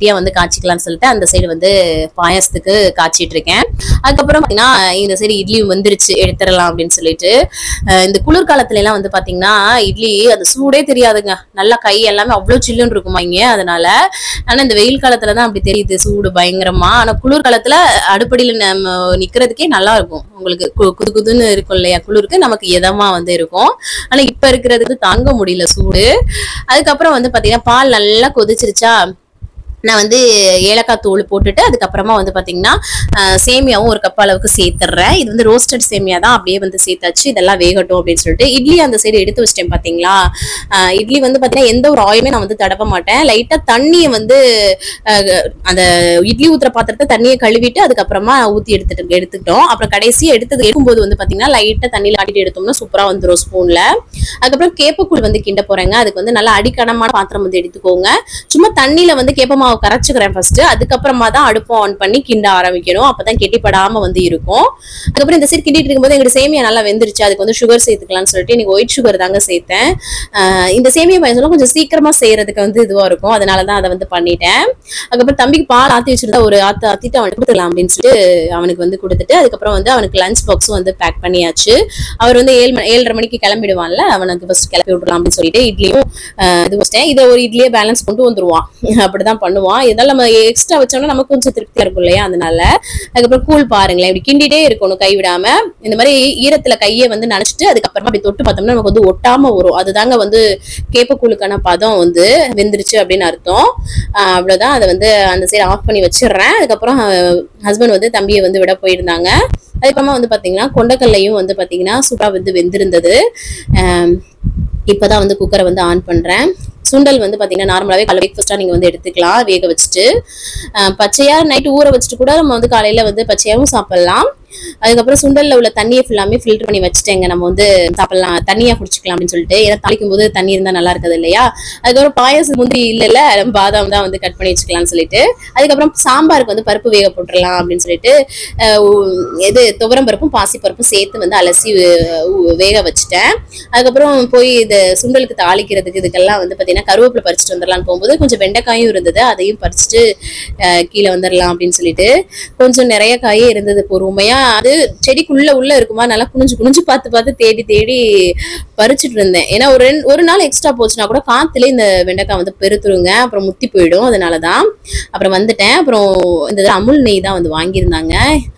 S2: கெட்டியா வந்து காய்ச்சிக்கலாம்னு சொல்லிட்டு அந்த சைடு வந்து பாயாசத்துக்கு காய்ச்சிட்டு இருக்கேன் அதுக்கப்புறம் பாத்தீங்கன்னா இந்த சைடு இட்லி வந்துருச்சு எடுத்துடலாம் அப்படின்னு சொல்லிட்டு அஹ் இந்த குளிர்காலத்துல எல்லாம் வந்து பாத்தீங்கன்னா இட்லி அந்த சூடே தெரியாதுங்க நல்லா கை எல்லாமே அவ்வளவு சில்லுன்னு இருக்குமா இங்க அதனால ஆனா இந்த வெயில் காலத்துல தான் அப்படி தெரியுது சூடு பயங்கரமா ஆனா குளிர்காலத்துல அடுப்படியில நம்ம நிக்கிறதுக்கே நல்லா இருக்கும் உங்களுக்கு கு- குது குதுன்னு இருக்கும் இல்லையா குளிருக்கு நமக்கு இதமா வந்து இருக்கும் ஆனா இப்ப இருக்கிறதுக்கு தாங்க முடியல சூடு அதுக்கப்புறம் வந்து பாத்தீங்கன்னா பால் நல்லா கொதிச்சிருச்சா நான் வந்து ஏலக்காய் தூள் போட்டுட்டு அதுக்கப்புறமா வந்து பாத்தீங்கன்னா அஹ், சேமியாவும் ஒரு கப் அளவுக்கு சேர்த்துடுறேன் இது வந்து ரோஸ்டட் சேமியா தான் அப்படியே வந்து சேர்த்தாச்சு இதெல்லாம் வேகட்டும் அப்படின்னு சொல்லிட்டு இட்லி அந்த சைடு எடுத்து வச்சிட்டேன் பாத்தீங்களா அஹ், இட்லி வந்து பாத்தீங்கன்னா எந்த ஒரு ஆயிலுமே நான் வந்து தடவ மாட்டேன் லைட்டா தண்ணியை வந்து அஹ், அந்த இட்லி ஊத்துற பாத்திரத்தை தண்ணியை கழுவிட்டு அதுக்கப்புறமா ஊத்தி எடுத்துட்டு எடுத்துக்கிட்டோம் அப்புறம் கடைசியா எடுத்தது எடுக்கும்போது வந்து பாத்தீங்கன்னா லைட்டா தண்ணியில ஆட்டிட்டு எடுத்தோம்னா சூப்பரா வந்துரும் ஸ்பூன்ல அதுக்கப்புறம் கேப்பக்கூழ் வந்து கிண்ட போறேங்க அதுக்கு வந்து நல்லா அடிக்கனமான பாத்திரம் வந்து எடுத்துக்கோங்க சும்மா தண்ணியில வந்து கேப்ப மாவு கரைச்சுக்கிறேன் ஃபர்ஸ்ட் அதுக்கப்புறமா தான் அடுப்பு ஆன் பண்ணி கிண்ட ஆரம்பிக்கணும் அப்பதான் கெட்டிப்படாம வந்து இருக்கும் அதுக்கப்புறம் இந்த சைடு கிண்டிட்டு இருக்கும்போது எங்களுக்கு சேமியா நல்லா வெந்துருச்சு அதுக்கு வந்து சுகர் சேர்த்துக்கலாம்னு சொல்லிட்டு இன்னைக்கு ஒயிட் சுகர் தாங்க சேர்த்தேன் ஆஹ் இந்த சேமியா பாயசம் கொஞ்சம் சீக்கிரமா செய்யறதுக்கு வந்து இதுவா இருக்கும் அதனால தான் அதை வந்து பண்ணிட்டேன் அதுக்கப்புறம் தம்பிக்கு பால் ஆத்தி வச்சிருந்தா ஒரு ஆத்து ஆத்திட்டு அவனுக்கு கொடுத்துடலாம் அப்படின்னு சொல்லிட்டு அவனுக்கு வந்து கொடுத்துட்டு அதுக்கப்புறம் வந்து அவனுக்கு லஞ்ச் பாக்ஸும் வந்து பேக் பண்ணியாச்சு அவர் வந்து ஏழு மணி ஏழரை மணிக்கு கிளம்பிடுவான்ல அவனுக்கு ஃபர்ஸ்ட் கிளப்பி விடலாம் அப்படின்னு சொல்லிட்டு இட்லியும் ஆஹ் இது வச்சிட்டேன் இதை ஒரு இட்லியே பேலன்ஸ் கொண்டு வந்துருவான் அப்படிதான் பண்ணுவான் இதெல்லாம் நம்ம எக்ஸ்ட்ரா வச்சோம்னா நமக்கு கொஞ்சம் திருப்தியா இருக்கும் இல்லையா அதனால அதுக்கப்புறம் கூழ் பாருங்களேன் இப்படி கிண்டிட்டே இருக்கணும் கை விடாம இந்த மாதிரி ஈரத்துல கையை வந்து நனைச்சிட்டு அதுக்கப்புறமா அப்படி தொட்டு பார்த்தோம்னா நமக்கு வந்து ஒட்டாம வரும் அதுதாங்க வந்து கேப்பக்கூழுக்கான பதம் வந்து வெந்துருச்சு அப்படின்னு அர்த்தம் ஆஹ் அவ்வளவுதான் அதை வந்து அந்த சைடு ஆஃப் பண்ணி வச்சிடுறேன் அதுக்கப்புறம் ஹஸ்பண்ட் வந்து தம்பியை வந்து விட போயிருந்தாங்க அதுக்கப்புறமா வந்து பாத்தீங்கன்னா கொண்டக்கல்லையும் வந்து பாத்தீங்கன்னா சூப்பரா வந்து வெந்திருந்தது ஆம், இப்பதான் வந்து குக்கரை வந்து ஆன் பண்றேன் சுண்டல் வந்து பாத்தீங்கன்னா நார்மலாவே காலை பிரேக்ஃபாஸ்டா நீங்க வந்து எடுத்துக்கலாம் வேக வச்சுட்டு ஆஹ் பச்சையா நைட்டு ஊற வச்சுட்டு கூட நம்ம வந்து காலையில வந்து பச்சையாவும் சாப்பிடலாம் அதுக்கப்புறம் சுண்டல்ல உள்ள தண்ணியை ஃபுல்லாமே ஃபில்டர் பண்ணி வச்சுட்டேங்க நம்ம வந்து சாப்பிடலாம் தண்ணியா குடிச்சுக்கலாம் அப்படின்னு சொல்லிட்டு ஏன்னா தாளிக்கும் போது தண்ணி இருந்தா நல்லா இருக்காது இல்லையா அதுக்கப்புறம் பாயாசம் முந்தி இல்லைல்ல பாதாம் தான் வந்து கட் பண்ணி வச்சுக்கலாம்னு சொல்லிட்டு அதுக்கப்புறம் சாம்பாருக்கு வந்து பருப்பு வேக போட்டுடலாம் அப்படின்னு சொல்லிட்டு ஆஹ் உ- இது துவரம் பருப்பும் பாசி பருப்பும் சேர்த்து வந்து அலசி வே- உ- வேக வச்சுட்டேன் அதுக்கப்புறம் போய் இது சுண்டலுக்கு தாளிக்கிறதுக்கு இதுக்கெல்லாம் வந்து பார்த்தீங்கன்னா கருவேப்பிலை பறிச்சுட்டு வந்துடலாம்னு போகும்போது கொஞ்சம் வெண்டைக்காயும் இருந்தது அதையும் பறிச்சுட்டு ஆஹ் கீழே வந்துடலாம் அப்படின்னு சொல்லிட்டு கொஞ்சம் நிறைய காயே இருந்தது பொறுமையா அது செடிக்குள்ள உள்ள இருக்குமா நல்லா குனிஞ்சு குனிஞ்சு பார்த்து பார்த்து தேடி தேடி பறிச்சுட்டு இருந்தேன் ஏன்னா ஒரு ரெண்டு ஒரு நாள் எக்ஸ்ட்ரா போச்சுன்னா கூட காத்துல இந்த வெண்டைக்காய் வந்து பெருத்துருங்க அப்புறம் முத்தி போயிடும் அதனாலதான் அப்புறம் வந்துட்டேன் அப்புறம் இந்த இது அமுல் நெய் தான் வந்து வாங்கியிருந்தாங்க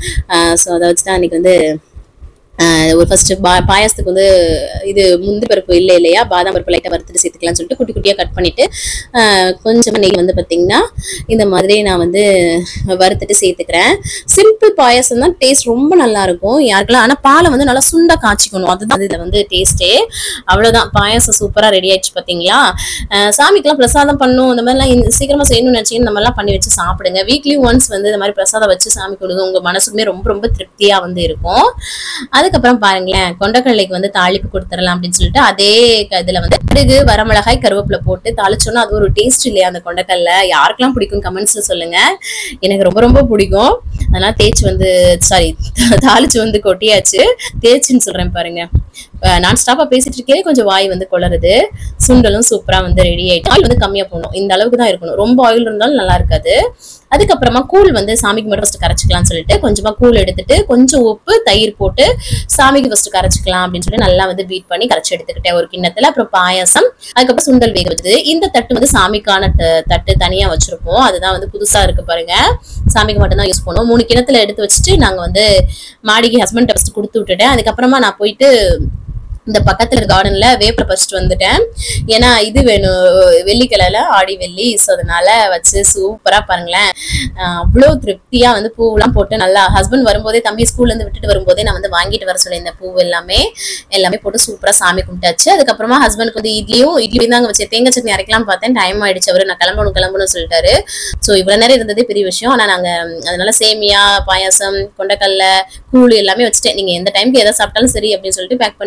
S2: ஸோ அதை வச்சு தான் இன்னைக்கு வந்து ஆஹ் ஒரு ஃபர்ஸ்ட் பா பாயாசத்துக்கு வந்து இது முந்தி பருப்பு இல்லை இல்லையா பாதாம் பருப்பு லைட்டாக வறுத்துட்டு சேர்த்துக்கலாம்னு சொல்லிட்டு குட்டி குட்டியாக கட் பண்ணிட்டு ஆஹ் கொஞ்சமா நெய் வந்து பார்த்தீங்கன்னா இந்த மாதிரி நான் வந்து வறுத்துட்டு சேர்த்துக்கிறேன் சிம்பிள் பாயாசம் தான் டேஸ்ட் ரொம்ப நல்லா இருக்கும் யாருக்கெல்லாம் ஆனால் பாலை வந்து நல்லா சுண்டா காய்ச்சிக்கணும் அதுதான் இதில் வந்து டேஸ்ட்டே அவ்வளோதான் பாயாசம் சூப்பராக ரெடி ஆயிடுச்சு பார்த்தீங்களா ஆஹ் சாமிக்கெல்லாம் பிரசாதம் பண்ணும் இந்த மாதிரிலாம் இந்த- சீக்கிரமா செய்யணும்னு நினச்சிங்க இந்த மாதிரிலாம் பண்ணி வச்சு சாப்பிடுங்க வீக்லி ஒன்ஸ் வந்து இந்த மாதிரி பிரசாதம் வச்சு சாமி கொடுங்க உங்க மனசுக்குமே ரொம்ப ரொம்ப திருப்தியா வந்து இருக்கும் அதுக்கப்புறம் பாருங்களேன் கொண்டக்கடலைக்கு வந்து தாளிப்பு கொடுத்துடலாம் அப்படின்னு சொல்லிட்டு அதே க- இதுல வந்து கடுகு வரமிளகாய் கருவேப்பிலை போட்டு தாளிச்சோன்னா அது ஒரு டேஸ்ட் இல்லையா அந்த கொண்டக்கடலை யாருக்கெல்லாம் பிடிக்கும் கமெண்ட்ஸ்ல சொல்லுங்க எனக்கு ரொம்ப ரொம்ப பிடிக்கும் அதனால தேய்ச்சி வந்து சாரி தாளிச்சு வந்து கொட்டியாச்சு தேய்ச்சின்னு சொல்றேன் பாருங்க நான் ஸ்டாப்பா பேசிட்டு இருக்கே கொஞ்சம் வாய் வந்து குளருது சுண்டலும் சூப்பரா வந்து ரெடி ஆயிட்டு ஆயில் வந்து கம்மியா போகணும் இந்த அளவுக்கு தான் இருக்கணும் ரொம்ப ஆயில் இருந்தாலும் நல்லா இருக்காது அதுக்கப்புறமா கூழ் வந்து சாமிக்கு மட்டும் ஃபர்ஸ்ட் கரைச்சிக்கலாம்னு சொல்லிட்டு கொஞ்சமா கூழ் எடுத்துட்டு கொஞ்சம் உப்பு தயிர் போட்டு சாமிக்கு ஃபர்ஸ்ட் கரைச்சிக்கலாம் அப்படின்னு சொல்லி நல்லா வந்து பீட் பண்ணி கரைச்சி எடுத்துக்கிட்டேன் ஒரு கிண்ணத்துல அப்புறம் பாயாசம் அதுக்கப்புறம் சுண்டல் வேக வச்சது இந்த தட்டு வந்து சாமிக்கான த- தட்டு தனியா வச்சிருப்போம் அதுதான் வந்து புதுசா இருக்கு பாருங்க சாமிக்கு மட்டும் தான் யூஸ் பண்ணுவோம் மூணு கிணத்துல எடுத்து வச்சுட்டு நாங்க வந்து மாடிக்கு ஹஸ்பண்ட் ஃபர்ஸ்ட் கொடுத்து விட்டுட்டேன் அதுக்கப்புறமா நான் போயிட்டு இந்த பக்கத்துல கார்டன்ல வேப்பரை பறிச்சுட்டு வந்துட்டேன் ஏன்னா இது வேணும் வெள்ளிக்கிழமை ஆடி வெள்ளி ஸோ அதனால வச்சு சூப்பரா பாருங்களேன் ஆஹ் அவ்வளோ திருப்தியா வந்து பூவெல்லாம் போட்டு நல்லா ஹஸ்பண்ட் வரும்போதே தம்பி ஸ்கூல்ல இருந்து விட்டுட்டு வரும்போதே நான் வந்து வாங்கிட்டு வர சொல்லியிருந்தேன் பூ எல்லாமே எல்லாமே போட்டு சூப்பரா சாமி கும்பிட்டாச்சு அதுக்கப்புறமா ஹஸ்பண்டுக்கு வந்து இட்லியும் இட்லி தாங்க வச்சு தேங்காய் சட்னி அரைக்கலாம் பார்த்தேன் டைம் ஆயிடுச்சு அவரு நான் கிளம்பணும் கிளம்பணும்னு சொல்லிட்டாரு ஸோ இவ்வளவு நேரம் இருந்ததே பெரிய விஷயம் ஆனா நாங்க ம், அதனால சேமியா பாயாசம் கொண்டக்கல்ல கூழ் எல்லாமே வச்சுட்டேன் நீங்க எந்த டைம்க்கு எதை சாப்பிட்டாலும் சரி அப்படின்னு சொல்லிட்டு பேக் பண்ணி விட்டாச்சு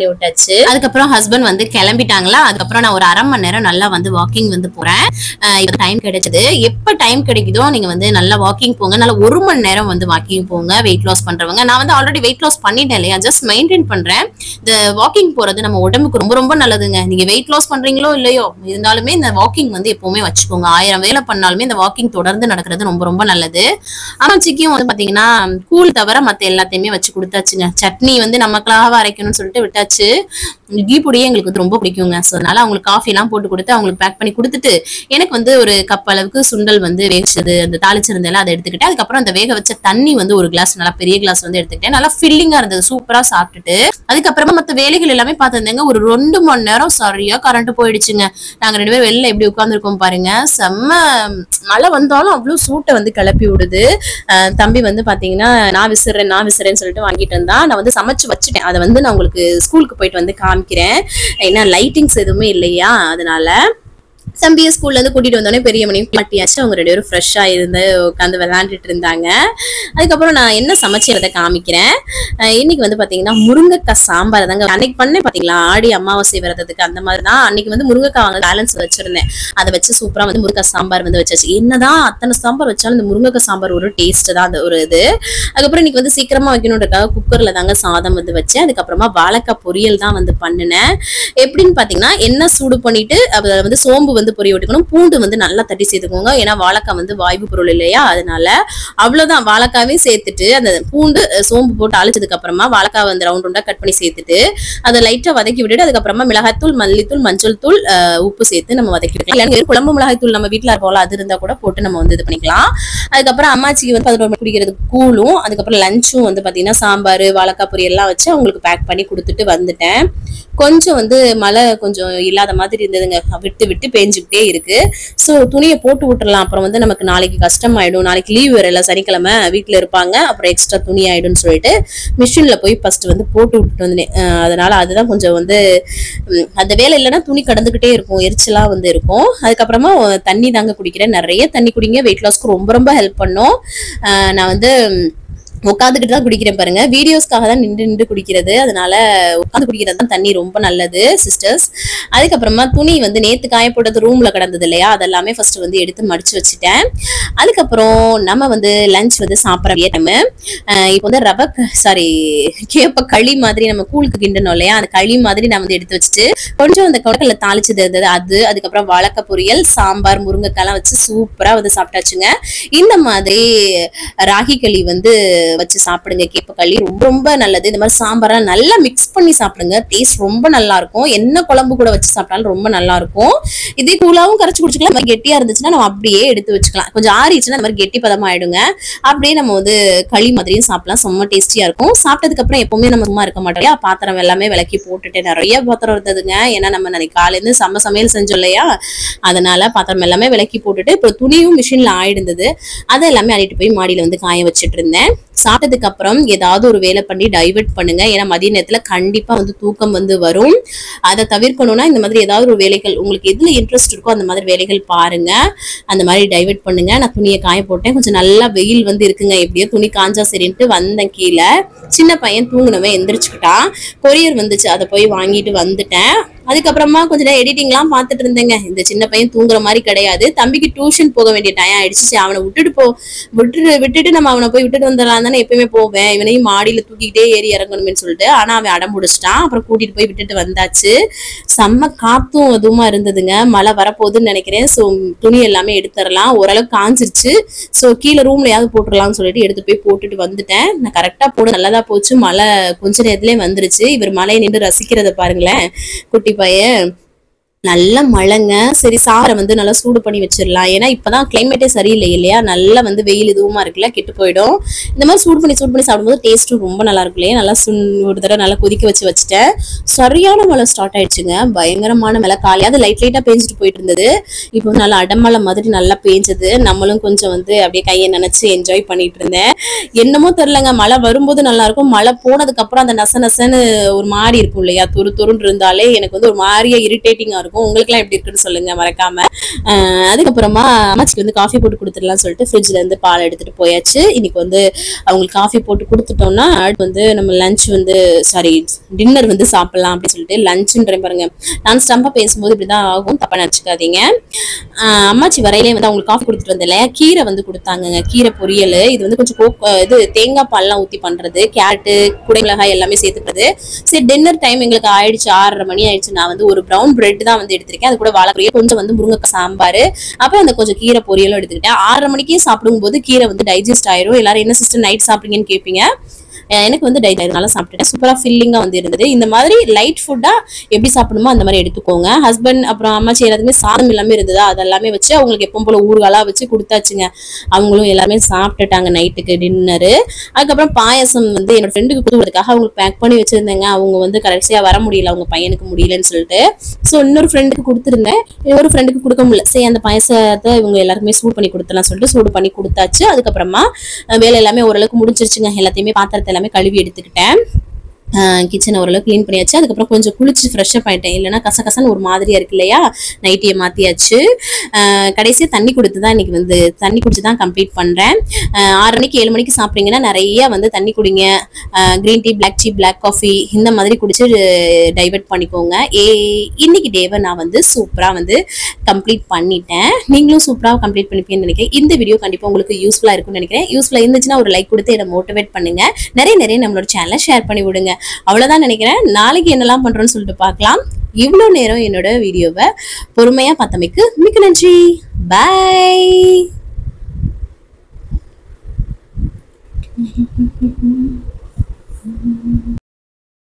S2: முடிச்சாச்சு அதுக்கப்புறம் ஹஸ்பண்ட் வந்து கிளம்பிட்டாங்களா அதுக்கப்புறம் நான் ஒரு அரை மணி நேரம் நல்லா வந்து வாக்கிங் வந்து போறேன் அஹ் இப்ப டைம் கிடைச்சது எப்ப டைம் கிடைக்குதோ நீங்க வந்து நல்லா வாக்கிங் போங்க நல்லா ஒரு மணி நேரம் வந்து வாக்கிங் போங்க வெயிட் லாஸ் பண்றவங்க நான் வந்து ஆல்ரெடி வெயிட் லாஸ் பண்ணிட்டேன் இல்லையா ஜஸ்ட் மெயின்டைன் பண்றேன் இந்த வாக்கிங் போறது நம்ம உடம்புக்கு ரொம்ப ரொம்ப நல்லதுங்க நீங்க வெயிட் லாஸ் பண்றீங்களோ இல்லையோ இருந்தாலுமே இந்த வாக்கிங் வந்து எப்பவுமே வச்சுக்கோங்க ஆயிரம் வேலை பண்ணாலுமே இந்த வாக்கிங் தொடர்ந்து நடக்கிறது ரொம்ப ரொம்ப நல்லது அம்மாச்சிக்கும் வந்து பாத்தீங்கன்னா கூழ் தவிர மத்த எல்லாத்தையுமே வச்சு கொடுத்தாச்சுங்க சட்னி வந்து நமக்காக அரைக்கணும்னு சொல்லிட்டு விட்டாச்சு கீ பொடியே எங்களுக்கு வந்து ரொம்ப பிடிக்குங்க ஸோ அதனால அவங்களுக்கு காஃபி எல்லாம் போட்டு கொடுத்து அவங்களுக்கு பேக் பண்ணி கொடுத்துட்டு எனக்கு வந்து ஒரு கப் அளவுக்கு சுண்டல் வந்து வேவிச்சது அந்த தாளிச்சிருந்தெல்லாம் அதை எடுத்துக்கிட்டேன் அதுக்கப்புறம் அந்த வேக வச்ச தண்ணி வந்து ஒரு கிளாஸ் நல்லா பெரிய கிளாஸ் வந்து எடுத்துக்கிட்டேன் நல்லா ஃபில்லிங்கா இருந்தது சூப்பரா சாப்பிட்டுட்டு அதுக்கப்புறமா மத்த வேலைகள் எல்லாமே பார்த்துருந்தேங்க ஒரு ரெண்டு மணி நேரம் சரியா கரண்ட் போயிடுச்சுங்க நாங்க ரெண்டு பேரும் வெளில எப்படி உட்காந்துருக்கோம் பாருங்க செம்ம மழை வந்தாலும் அவ்வளவு சூட்டை வந்து கிளப்பி விடுது அஹ் தம்பி வந்து பாத்தீங்கன்னா நான் விசிறேன் நான் விசிறேன்னு சொல்லிட்டு வாங்கிட்டு இருந்தா நான் வந்து சமைச்சு வச்சுட்டேன் அதை வந்து நான் உங்களுக்கு ஸ்கூலுக்கு போயிட்டு வந்து காமிக்கிறேன் ஏன்னா லைட்டிங்ஸ் எதுவுமே இல்லையா அதனால தம்பியை ஸ்கூல்ல இருந்து கூட்டிட்டு வந்தோடனே பெரிய மணி மாட்டியாச்சு அவங்க ரெண்டு பேரும் ஃப்ரெஷ்ஷா இருந்து உட்காந்து விளையாண்டுட்டு இருந்தாங்க அதுக்கப்புறம் நான் என்ன சமைச்சதை காமிக்கிறேன் அஹ் இன்னைக்கு வந்து பாத்தீங்கன்னா முருங்கைக்காய் சாம்பார் தாங்க அன்னைக்கு பண்ணேன் பாத்தீங்களா ஆடி அமாவாசை விரதத்துக்கு அந்த மாதிரி தான் அன்னைக்கு வந்து முருங்கைக்காய் வாங்க பேலன்ஸ் வச்சிருந்தேன் அதை வச்சு சூப்பரா வந்து முருங்கை சாம்பார் வந்து வச்சாச்சு என்னதான் அத்தனை சாம்பார் வச்சாலும் இந்த முருங்கைக்காய் சாம்பார் ஒரு டேஸ்ட் தான் அந்த ஒரு இது அதுக்கப்புறம் இன்னைக்கு வந்து சீக்கிரமா வைக்கணுன்றதுக்காக குக்கர்ல தாங்க சாதம் வந்து வச்சேன் அதுக்கப்புறமா வாழைக்காய் பொரியல் தான் வந்து பண்ணினேன் எப்படின்னு பாத்தீங்கன்னா எண்ணெய் சூடு பண்ணிட்டு அதுல வந்து சோம்பு வந்து பொரிய விட்டுக்கணும் பூண்டு வந்து நல்லா தட்டி சேர்த்துக்கோங்க ஏன்னா வாழைக்காய் வந்து வாய்வு பொருள் இல்லையா அதனால அவ்வளவுதான் வாழைக்காவே சேர்த்துட்டு அந்த பூண்டு அஹ், சோம்பு போட்டு அழைச்சதுக்கு அப்புறமா வாழைக்காய் வந்து ரவுண்ட் ரவுண்டா கட் பண்ணி சேர்த்துட்டு அதை லைட்டா வதக்கி விட்டுட்டு அதுக்கப்புறமா மிளகாய்த்தூள் மல்லித்தூள் மஞ்சள் தூள் அஹ், உப்பு சேர்த்து நம்ம வதக்கி விடலாம் இல்லைன்னா வெறும் குழம்பு மிளகாய் தூள் நம்ம வீட்டுல இருக்கோம்ல அது இருந்தா கூட போட்டு நம்ம வந்து இது பண்ணிக்கலாம் அதுக்கப்புறம் அம்மாச்சிக்கு வந்து பதினோரு மணி குடிக்கிறதுக்கு கூழும் அதுக்கப்புறம் லஞ்சும் வந்து பாத்தீங்கன்னா சாம்பார் வாழைக்காய் பொரியல் எல்லாம் வச்சு அவங்களுக்கு பேக் பண்ணி கொடுத்துட்டு வந்துட்டேன் கொஞ்சம் வந்து மழை கொஞ்சம் இல்லாத மாதிரி இருந்ததுங்க விட்டு விட்டு பேஞ்சுக்கிட்டே இருக்கு ஸோ துணியை போட்டு விட்டுறலாம் அப்புறம் வந்து நமக்கு நாளைக்கு கஷ்டம் ஆயிடும் நாளைக்கு லீவ் வேற இல்லை சனிக்கிழமை வீட்டில் இருப்பாங்க அப்புறம் எக்ஸ்ட்ரா துணி ஆயிடும்னு சொல்லிட்டு மிஷின்ல போய் ஃபர்ஸ்ட் வந்து போட்டு விட்டுட்டு வந்தேன் அஹ் அதனால அதுதான் கொஞ்சம் வந்து ம், அந்த வேலை இல்லைன்னா துணி கடந்துக்கிட்டே இருக்கும் எரிச்சலா வந்து இருக்கும் அதுக்கப்புறமா தண்ணி தாங்க குடிக்கிறேன் நிறைய தண்ணி குடிங்க வெயிட் லாஸ்க்கு ரொம்ப ரொம்ப ஹெல்ப் பண்ணும் அஹ் நான் வந்து ம், உட்காந்துக்கிட்டு தான் குடிக்கிறேன் பாருங்க வீடியோஸ்க்காக தான் நின்று நின்று குடிக்கிறது அதனால உட்காந்து குடிக்கிறது தான் தண்ணி ரொம்ப நல்லது சிஸ்டர்ஸ் அதுக்கப்புறமா துணி வந்து நேத்து காய போட்டது ரூம்ல கிடந்தது இல்லையா அதெல்லாமே ஃபர்ஸ்ட் வந்து எடுத்து மடிச்சு வச்சுட்டேன் அதுக்கப்புறம் நம்ம வந்து லஞ்ச் வந்து சாப்பிட்ற டைம் இப்போ வந்து ரவை சாரி கேப்ப களி மாதிரி நம்ம கூழுக்கு கிண்டணும் இல்லையா அந்த களி மாதிரி நான் வந்து எடுத்து வச்சுட்டு கொஞ்சம் அந்த கொடக்கல்ல தாளிச்சது இருந்தது அது அதுக்கப்புறம் வாழைக்காய் பொரியல் சாம்பார் முருங்கைக்காய்லாம் வச்சு சூப்பரா வந்து சாப்பிட்டாச்சுங்க இந்த மாதிரி ராகி களி வந்து வச்சு சாப்பிடுங்க கேப்ப களி ரொம்ப ரொம்ப நல்லது இந்த மாதிரி சாம்பாரெல்லாம் நல்லா மிக்ஸ் பண்ணி சாப்பிடுங்க டேஸ்ட் ரொம்ப நல்லா இருக்கும் என்ன குழம்பு கூட வச்சு சாப்பிட்டாலும் ரொம்ப நல்லா இருக்கும் இதே கூலாவும் கரைச்சு குடிச்சுக்கலாம் இந்த மாதிரி கெட்டியா இருந்துச்சுன்னா நம்ம அப்படியே எடுத்து வச்சுக்கலாம் கொஞ்சம் ஆறிச்சுன்னா இந்த மாதிரி கெட்டி பதமா ஆயிடுங்க அப்படியே நம்ம வந்து களி மாதிரியும் சாப்பிடலாம் செம்ம டேஸ்டியா இருக்கும் சாப்பிட்டதுக்கு அப்புறம் எப்பவுமே நம்ம சும்மா இருக்க மாட்டோம் இல்லையா? பாத்திரம் எல்லாமே விளக்கி போட்டுட்டு நிறைய பாத்திரம் இருந்ததுங்க ஏன்னா நம்ம நாளைக்கு காலையில செம்ம சமையல் செஞ்சோம் இல்லையா அதனால பாத்திரம் எல்லாமே விளக்கி போட்டுட்டு இப்போ துணியும் மிஷின்ல ஆயிடுந்தது அதை எல்லாமே அள்ளிட்டு போய் மாடியில வந்து காய வச்சிட்டு இருந்தேன் சாப்பிட்டதுக்கு அப்புறம் ஏதாவது ஒரு வேலை பண்ணி டைவர்ட் பண்ணுங்க ஏன்னா மதிய நேரத்துல கண்டிப்பா வந்து தூக்கம் வந்து வரும் அதை தவிர்க்கணும்னா இந்த மாதிரி ஏதாவது ஒரு வேலைகள் உங்களுக்கு எதுல இன்ட்ரெஸ்ட் இருக்கோ அந்த மாதிரி வேலைகள் பாருங்க அந்த மாதிரி டைவர்ட் பண்ணுங்க நான் துணியை காய போட்டேன் கொஞ்சம் நல்லா வெயில் வந்து இருக்குங்க எப்படியோ துணி காஞ்சா சரின்ட்டு வந்தேன் கீழே சின்ன பையன் தூங்குனவன் எந்திரிச்சுக்கிட்டான் கொரியர் வந்துச்சு அதை போய் வாங்கிட்டு வந்துட்டேன் அதுக்கப்புறமா கொஞ்ச நேரம் எடிட்டிங்லாம் பார்த்துட்டு இருந்தேங்க இந்த சின்ன பையன் தூங்குற மாதிரி கிடையாது தம்பிக்கு டியூஷன் போக வேண்டிய டைம் ஆயிடுச்சு சரி அவனை விட்டுட்டு போ விட்டுட்டு விட்டுட்டு நம்ம அவனை போய் விட்டுட்டு வந்துடலாம் தானே எப்பயுமே போவேன் இவனையும் மாடியில தூக்கிக்கிட்டே ஏறி இறங்கணும்னு சொல்லிட்டு ஆனா அவன் அடம் பிடிச்சிட்டான் அப்புறம் கூட்டிட்டு போய் விட்டுட்டு வந்தாச்சு செம்ம காத்தும் இதுவுமா இருந்ததுங்க மழை வரப்போகுதுன்னு நினைக்கிறேன் ஸோ துணி எல்லாமே எடுத்துடலாம் ஓரளவுக்கு காஞ்சிருச்சு ஸோ கீழே ரூம்லயாவது போட்டுடலாம்னு சொல்லிட்டு எடுத்து போய் போட்டுட்டு வந்துட்டேன் நான் கரெக்டா போட நல்லதா போச்சு மழை கொஞ்ச நேரத்திலே வந்துருச்சு இவர் மழையை நின்று ரசிக்கிறத பாருங்களேன் குட்டி பையன் நல்ல மழைங்க சரி சாரை வந்து நல்லா சூடு பண்ணி வச்சிடலாம் ஏன்னா இப்பதான் கிளைமேட்டே சரியில்லை இல்லையா நல்லா வந்து வெயில் இதுவுமா இருக்குல்ல கெட்டு போயிடும் இந்த மாதிரி சூடு பண்ணி சூடு பண்ணி சாப்பிடும்போது டேஸ்ட்டும் ரொம்ப நல்லா இருக்கும் இல்லையா நல்லா சுண் ஒரு தடவை நல்லா கொதிக்க வச்சு வச்சுட்டேன் சரியான மழை ஸ்டார்ட் ஆயிடுச்சுங்க பயங்கரமான மழை காலையாவது லைட் லைட்டா பேஞ்சிட்டு போயிட்டு இருந்தது இப்போ வந்து நல்லா அடமழை மாதிரி நல்லா பேஞ்சது நம்மளும் கொஞ்சம் வந்து அப்படியே கையை நினைச்சு என்ஜாய் பண்ணிட்டு இருந்தேன் என்னமோ தெரிலங்க மழை வரும்போது நல்லா இருக்கும் மழை போனதுக்கு அப்புறம் அந்த நச நசன்னு ஒரு மாதிரி இருக்கும் இல்லையா துரு துருன்னு இருந்தாலே எனக்கு வந்து ஒரு மாதிரியா இரிட்டேட்டிங்கா இருக்கும் இருக்கும் உங்களுக்குலாம் எப்படி இருக்குன்னு சொல்லுங்க மறக்காம ஆஹ் அதுக்கப்புறமா அம்மாச்சிக்கு வந்து காஃபி போட்டு கொடுத்துடலாம் சொல்லிட்டு ஃப்ரிட்ஜ்ல இருந்து பால் எடுத்துட்டு போயாச்சு இன்னைக்கு வந்து அவங்களுக்கு காஃபி போட்டு கொடுத்துட்டோம்னா அடுத்து வந்து நம்ம லஞ்ச் வந்து சாரி டின்னர் வந்து சாப்பிடலாம் அப்படின்னு சொல்லிட்டு லஞ்சுன்ற பாருங்க நான் ஸ்டம்பா பேசும்போது இப்படிதான் ஆகும் தப்பா நினச்சிக்காதீங்க அம்மாச்சி வரையிலே வந்து அவங்களுக்கு காஃபி கொடுத்துட்டு வந்தேன் இல்லையா கீரை வந்து கொடுத்தாங்கங்க கீரை பொரியல் இது வந்து கொஞ்சம் கோக் இது தேங்காய் பால்லாம் ஊற்றி பண்றது கேரட்டு குடை மிளகாய் எல்லாமே சேர்த்துக்கிறது சரி டின்னர் டைம் எங்களுக்கு ஆயிடுச்சு ஆறரை மணி ஆயிடுச்சு நான் வந்து ஒரு ப்ரௌன் பிரெட் தான் வந்து எடுத்திருக்கேன் அது கூட வாழை பொரியல் கொஞ்சம் வந்து முருங்கைக்காய் சாம்பார் அப்புறம் அந்த கொஞ்சம் கீரை பொரியலும் எடுத்துக்கிட்டேன் ஆறரை மணிக்கே சாப்பிடும்போது கீரை வந்து டைஜஸ்ட் ஆயிரும் எல்லாரும் என்ன சிஸ்டர் நைட் சாப்பிடுங்கன்னு கேட்பீங்க அஹ் எனக்கு வந்து டைட் அதனால சாப்பிட்டுட்டேன் சூப்பரா ஃபில்லிங்கா வந்து இருந்தது இந்த மாதிரி லைட் ஃபுட்டா எப்படி சாப்பிடணுமோ அந்த மாதிரி எடுத்துக்கோங்க ஹஸ்பண்ட் அப்புறம் அம்மாச்சி எல்லாத்துக்குமே சாதம் எல்லாமே இருந்ததா அதெல்லாமே வச்சு அவங்களுக்கு எப்பவும் போல ஊறுகாலாம் வச்சு கொடுத்தாச்சுங்க அவங்களும் எல்லாமே சாப்பிட்டுட்டாங்க நைட்டுக்கு டின்னரு அதுக்கப்புறம் பாயாசம் வந்து என்னோட ஃப்ரெண்டுக்கு கொடுக்கறதுக்காக அவங்களுக்கு பேக் பண்ணி வச்சிருந்தேங்க அவங்க வந்து கடைசியா வர முடியல அவங்க பையனுக்கு முடியலன்னு சொல்லிட்டு ஸோ இன்னொரு ஃப்ரெண்டுக்கு கொடுத்துருந்தேன் இன்னொரு ஃப்ரெண்டுக்கு கொடுக்க முடியல சரி அந்த பாயசத்தை இவங்க எல்லாருக்குமே சூடு பண்ணி கொடுத்தலாம் சொல்லிட்டு சூடு பண்ணி கொடுத்தாச்சு அதுக்கப்புறமா அஹ் வேலை எல்லாமே ஓரளவுக்கு முடிஞ்சிருச்சுங்க எல்லாத்தையுமே பாத்திரத்தை எல்லாமே கழுவி எடுத்துக்கிட்டேன் கிச்சனை ஓரளவு க்ளீன் பண்ணியாச்சு அதுக்கப்புறம் கொஞ்சம் குளிச்சு ஃப்ரெஷ் அப் ஆயிட்டேன் இல்லைன்னா கசகசன்னு ஒரு மாதிரியா இருக்கு இல்லையா நைட்டியை மாத்தியாச்சு கடைசியாக தண்ணி கொடுத்து தான் இன்னைக்கு வந்து தண்ணி குடிச்சு தான் கம்ப்ளீட் பண்றேன் அஹ் ஆறு மணிக்கு ஏழு மணிக்கு சாப்பிட்றீங்கன்னா நிறைய வந்து தண்ணி குடிங்க green tea black tea black coffee இந்த மாதிரி குடிச்சு டைவர்ட் பண்ணிக்கோங்க ஏ இன்னைக்கு டேவை நான் வந்து சூப்பராக வந்து கம்ப்ளீட் பண்ணிட்டேன் நீங்களும் சூப்பராக கம்ப்ளீட் பண்ணிப்பீங்கன்னு நினைக்கிறேன் இந்த வீடியோ கண்டிப்பாக உங்களுக்கு யூஸ்ஃபுல்லாக இருக்கும்னு நினைக்கிறேன் யூஸ்ஃபுல்லாக இருந்துச்சுன்னா ஒரு லைக் கொடுத்து என்னை மோட்டிவேட் பண்ணுங்க நிறைய நிறைய நம்மளோட சேனலை ஷேர் பண்ணி விடுங்க அவ்வளோதான் நினைக்கிறேன் நாளைக்கு என்னெல்லாம் பண்ணுறோன்னு சொல்லிட்டு பார்க்கலாம் இவ்வளோ நேரம் என்னோட வீடியோவை பொறுமையாக பார்த்தமைக்கு மிக்க நன்றி பாய்